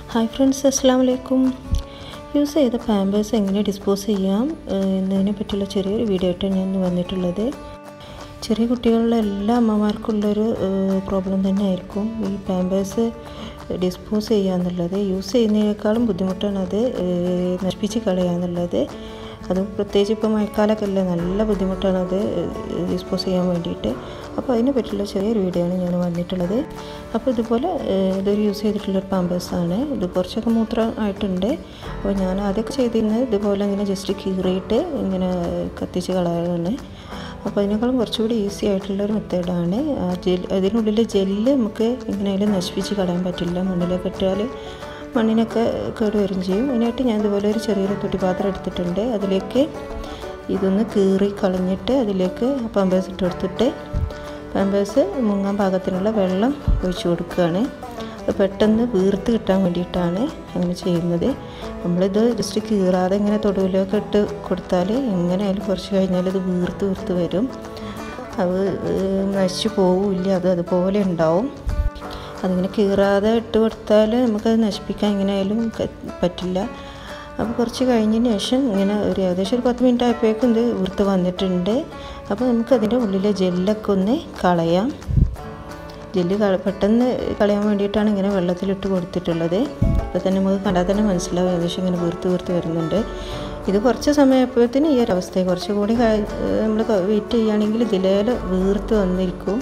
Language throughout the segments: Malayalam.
ഹായ് ഫ്രണ്ട്സ് അസ്സാം വലൈക്കും യൂസ് ചെയ്ത പാമ്പേഴ്സ് എങ്ങനെ ഡിസ്പോസ് ചെയ്യാം ഏഹ് എന്നതിനെ പറ്റിയുള്ള ചെറിയൊരു വീഡിയോ ആയിട്ടാണ് ഞാൻ ഇന്ന് വന്നിട്ടുള്ളത് ചെറിയ കുട്ടികളിലെ എല്ലാ അമ്മമാർക്കുള്ളൊരു പ്രോബ്ലം തന്നെ ആയിരിക്കും ഈ പാമ്പേഴ്സ് ഡിസ്പോസ് ചെയ്യുക എന്നുള്ളത് യൂസ് ചെയ്യുന്നതിനേക്കാളും ബുദ്ധിമുട്ടാണ് അത് ഏഹ് നശിപ്പിച്ച് കളയുക എന്നുള്ളത് അത് പ്രത്യേകിച്ച് ഇപ്പോൾ മഴക്കാലമൊക്കെ അല്ലേ നല്ല ബുദ്ധിമുട്ടാണ് അത് ഡിസ്പോസ് ചെയ്യാൻ വേണ്ടിയിട്ട് അപ്പോൾ അതിനെ പറ്റിയുള്ള ചെറിയൊരു വീഡിയോ ആണ് ഞാൻ വന്നിട്ടുള്ളത് അപ്പോൾ ഇതുപോലെ ഏഹ് ഇതൊരു യൂസ് ചെയ്തിട്ടുള്ളൊരു പാമ്പേഴ്സാണ് ഇത് കുറച്ചൊക്കെ മൂത്രം ആയിട്ടുണ്ട് അപ്പോൾ ഞാൻ ആദ്യമൊക്കെ ചെയ്തിരുന്നത് ഇതുപോലെ ഇങ്ങനെ ജസ്റ്റ് കീറിയിട്ട് ഇങ്ങനെ കത്തിച്ച് കളയാണ് അപ്പോൾ അതിനേക്കാളും കുറച്ചുകൂടി ഈസി ആയിട്ടുള്ളൊരു മെത്തേഡാണ് ആ ജെൽ അതിനുള്ളിൽ ജെല്ല് നമുക്ക് എങ്ങനെയായാലും നശിപ്പിച്ച് കളയാൻ പറ്റില്ല മണ്ണിലൊക്കെ ഇട്ടാൽ മണ്ണിനൊക്കെ കേട് വരും ചെയ്യും അതിനായിട്ട് ഞാൻ ഇതുപോലെ ഒരു ചെറിയൊരു തുട്ടിപാത്രം എടുത്തിട്ടുണ്ട് അതിലേക്ക് ഇതൊന്ന് കീറി കളഞ്ഞിട്ട് അതിലേക്ക് പമ്പേഴ്സ് ഇട്ട് കൊടുത്തിട്ട് പമ്പേഴ്സ് മുങ്ങാൻ പാകത്തിനുള്ള വെള്ളം ഒഴിച്ചു കൊടുക്കുകയാണ് അത് പെട്ടെന്ന് വീർത്ത് കിട്ടാൻ വേണ്ടിയിട്ടാണ് അങ്ങനെ ചെയ്യുന്നത് നമ്മളിത് ജസ്റ്റ് കീറാതെ ഇങ്ങനെ തൊടുവിലൊക്കെ ഇട്ട് കൊടുത്താൽ എങ്ങനെയായാലും കുറച്ച് കഴിഞ്ഞാൽ ഇത് വീർത്ത് വീർത്ത് വരും അത് നശിച്ചു പോവില്ല അത് അതുപോലെ ഉണ്ടാവും അതിങ്ങനെ കീറാതെ ഇട്ട് കൊടുത്താൽ നമുക്കത് നശിപ്പിക്കാൻ എങ്ങനെയായാലും പറ്റില്ല അപ്പോൾ കുറച്ച് കഴിഞ്ഞതിന് ശേഷം ഇങ്ങനെ ഒരു ഏകദേശം ഒരു പത്ത് മിനിറ്റ് ആയപ്പോഴേക്കും ഇത് വൃത്ത് വന്നിട്ടുണ്ട് അപ്പോൾ നമുക്ക് അതിൻ്റെ ഉള്ളിലെ ജെല്ലൊക്കെ ഒന്ന് കളയാം ജെല്ല് പെട്ടെന്ന് കളയാൻ വേണ്ടിയിട്ടാണ് ഇങ്ങനെ വെള്ളത്തിലിട്ട് കൊടുത്തിട്ടുള്ളത് അപ്പോൾ തന്നെ നമുക്ക് കണ്ടാൽ തന്നെ മനസ്സിലാവും ഏകദേശം ഇങ്ങനെ വീർത്ത് വീർത്ത് വരുന്നുണ്ട് ഇത് കുറച്ച് സമയപ്പോഴത്തേന് ഈ ഒരു അവസ്ഥയെ കുറച്ചുകൂടി നമ്മൾ വെയിറ്റ് ചെയ്യുകയാണെങ്കിൽ ഇതിലേൽ വീർത്ത് വന്നിരിക്കും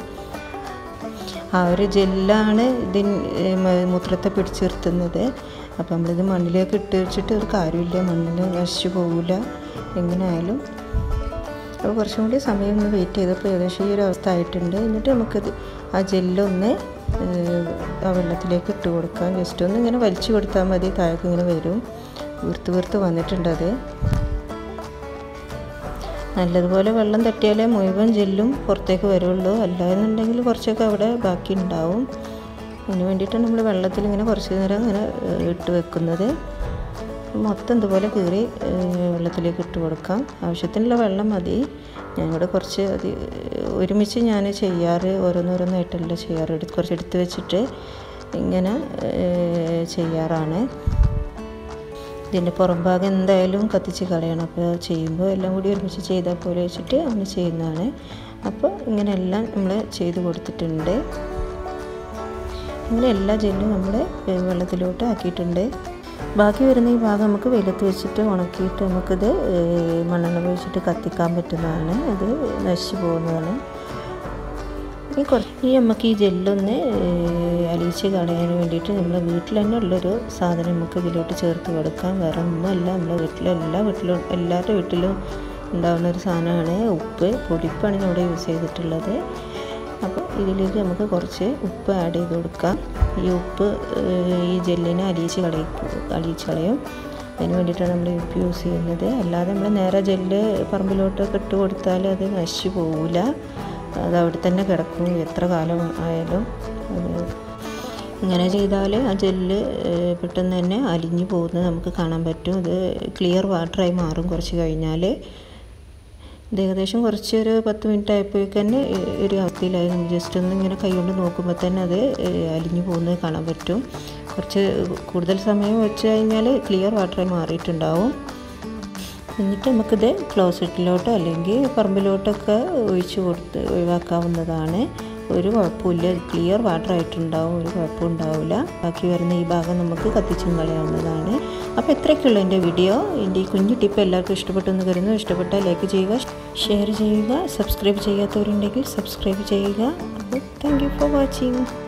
ആ ഒരു ജെല്ലാണ് ഇതിന് മൂത്രത്തെ പിടിച്ചു നിർത്തുന്നത് അപ്പോൾ നമ്മളിത് മണ്ണിലേക്ക് ഇട്ട് വെച്ചിട്ട് ഒരു കാര്യമില്ല മണ്ണിൽ നശിച്ചു പോകില്ല എങ്ങനെയായാലും അപ്പോൾ കുറച്ചും കൂടി സമയം ഒന്ന് വെയിറ്റ് ചെയ്തപ്പോൾ ഏകദേശം ഈ ഒരു അവസ്ഥ ആയിട്ടുണ്ട് എന്നിട്ട് നമുക്കത് ആ ജെല്ലൊന്ന് ആ വെള്ളത്തിലേക്ക് ഇട്ട് കൊടുക്കാം ജസ്റ്റ് ഒന്ന് ഇങ്ങനെ വലിച്ചു കൊടുത്താൽ മതി താഴേക്ക് ഇങ്ങനെ വരും വീർത്ത് വീർത്ത് വന്നിട്ടുണ്ട് അത് നല്ലതുപോലെ വെള്ളം തട്ടിയാലേ മുഴുവൻ ജെല്ലും പുറത്തേക്ക് വരുള്ളൂ അല്ല എന്നുണ്ടെങ്കിൽ കുറച്ചൊക്കെ അവിടെ ബാക്കി ഉണ്ടാവും അതിന് വേണ്ടിയിട്ടാണ് നമ്മൾ വെള്ളത്തിൽ ഇങ്ങനെ കുറച്ച് നേരം ഇങ്ങനെ ഇട്ട് വെക്കുന്നത് മൊത്തം ഇതുപോലെ കീറി വെള്ളത്തിലേക്ക് ഇട്ട് കൊടുക്കാം ആവശ്യത്തിനുള്ള വെള്ളം മതി ഞാനിവിടെ കുറച്ച് അത് ഒരുമിച്ച് ഞാൻ ചെയ്യാറ് ഓരോന്നോരോന്നായിട്ടല്ല ചെയ്യാറ് എടുത്ത് കുറച്ച് എടുത്ത് വെച്ചിട്ട് ഇങ്ങനെ ചെയ്യാറാണ് ഇതിൻ്റെ പുറം ഭാഗം എന്തായാലും കത്തിച്ച് കളയണം അപ്പോൾ ചെയ്യുമ്പോൾ എല്ലാം കൂടി ഒരുമിച്ച് ചെയ്താൽ പോലെ വെച്ചിട്ട് അങ്ങനെ ചെയ്യുന്നതാണ് അപ്പോൾ ഇങ്ങനെ എല്ലാം നമ്മൾ ചെയ്ത് കൊടുത്തിട്ടുണ്ട് ഇങ്ങനെ എല്ലാ ജെല്ലും നമ്മൾ വെള്ളത്തിലോട്ട് ആക്കിയിട്ടുണ്ട് ബാക്കി വരുന്ന ഈ ഭാഗം നമുക്ക് വെയിലത്ത് വെച്ചിട്ട് ഉണക്കിയിട്ട് നമുക്കിത് മണ്ണെണ്ണ ഒഴിച്ചിട്ട് കത്തിക്കാൻ പറ്റുന്നതാണ് അത് നശിച്ചു പോകുന്നതാണ് ഈ കുറച്ച് ഈ നമുക്ക് ഈ ജെല്ലൊന്ന് അലിയിച്ച് കളയാൻ വേണ്ടിയിട്ട് നമ്മുടെ വീട്ടിൽ തന്നെ ഉള്ളൊരു സാധനം നമുക്ക് ഇതിലോട്ട് ചേർത്ത് കൊടുക്കാം വേറെ ഒന്നുമല്ല നമ്മുടെ വീട്ടിൽ എല്ലാ വീട്ടിലും എല്ലാവരുടെ വീട്ടിലും ഉണ്ടാകുന്ന ഒരു സാധനമാണ് ഉപ്പ് പൊടിപ്പാണ് ഞാൻ ഇവിടെ യൂസ് ചെയ്തിട്ടുള്ളത് അപ്പോൾ ഇതിലേക്ക് നമുക്ക് കുറച്ച് ഉപ്പ് ആഡ് ചെയ്ത് കൊടുക്കാം ഈ ഉപ്പ് ഈ ജെല്ലിനെ അലിയിച്ച് കളയും അലിയിച്ച് കളയും അതിന് വേണ്ടിയിട്ടാണ് നമ്മൾ ഉപ്പ് യൂസ് ചെയ്യുന്നത് അല്ലാതെ നമ്മൾ നേരെ ജെല്ല് പറമ്പിലോട്ടൊക്കെ ഇട്ട് കൊടുത്താൽ അത് നശിച്ചു പോവില്ല അത് അവിടെ തന്നെ കിടക്കും എത്ര കാലം ആയാലും ഇങ്ങനെ ചെയ്താൽ ആ ജെല്ല് പെട്ടെന്ന് തന്നെ അലിഞ്ഞു പോകുന്നത് നമുക്ക് കാണാൻ പറ്റും ഇത് ക്ലിയർ വാട്ടറായി മാറും കുറച്ച് കഴിഞ്ഞാൽ ഇത് ഏകദേശം കുറച്ചൊരു പത്ത് മിനിറ്റ് ആയപ്പോഴേക്ക് തന്നെ ഒരു അവസ്ഥയിലായി നമ്മൾ ജസ്റ്റ് ഒന്ന് ഇങ്ങനെ കൈകൊണ്ട് നോക്കുമ്പോൾ തന്നെ അത് അലിഞ്ഞു പോകുന്നത് കാണാൻ പറ്റും കുറച്ച് കൂടുതൽ സമയം വെച്ച് കഴിഞ്ഞാൽ ക്ലിയർ വാട്ടറായി മാറിയിട്ടുണ്ടാവും എന്നിട്ട് നമുക്കിത് ക്ലോസറ്റിലോട്ടോ അല്ലെങ്കിൽ പറമ്പിലോട്ടൊക്കെ ഒഴിച്ച് കൊടുത്ത് ഒഴിവാക്കാവുന്നതാണ് ഒരു കുഴപ്പമില്ല ക്ലിയർ വാട്ടർ ആയിട്ടുണ്ടാവും ഒരു കുഴപ്പവും ഉണ്ടാവില്ല ബാക്കി വരുന്ന ഈ ഭാഗം നമുക്ക് കത്തിച്ചും കളയാവുന്നതാണ് അപ്പോൾ ഇത്രയൊക്കെയുള്ള എൻ്റെ വീഡിയോ എൻ്റെ ഈ കുഞ്ഞു ടിപ്പ് എല്ലാവർക്കും ഇഷ്ടപ്പെട്ടെന്ന് കരുതുന്നു ഇഷ്ടപ്പെട്ടാൽ ലൈക്ക് ചെയ്യുക ഷെയർ ചെയ്യുക സബ്സ്ക്രൈബ് ചെയ്യാത്തവരുണ്ടെങ്കിൽ സബ്സ്ക്രൈബ് ചെയ്യുക അപ്പോൾ താങ്ക് യു ഫോർ വാച്ചിങ്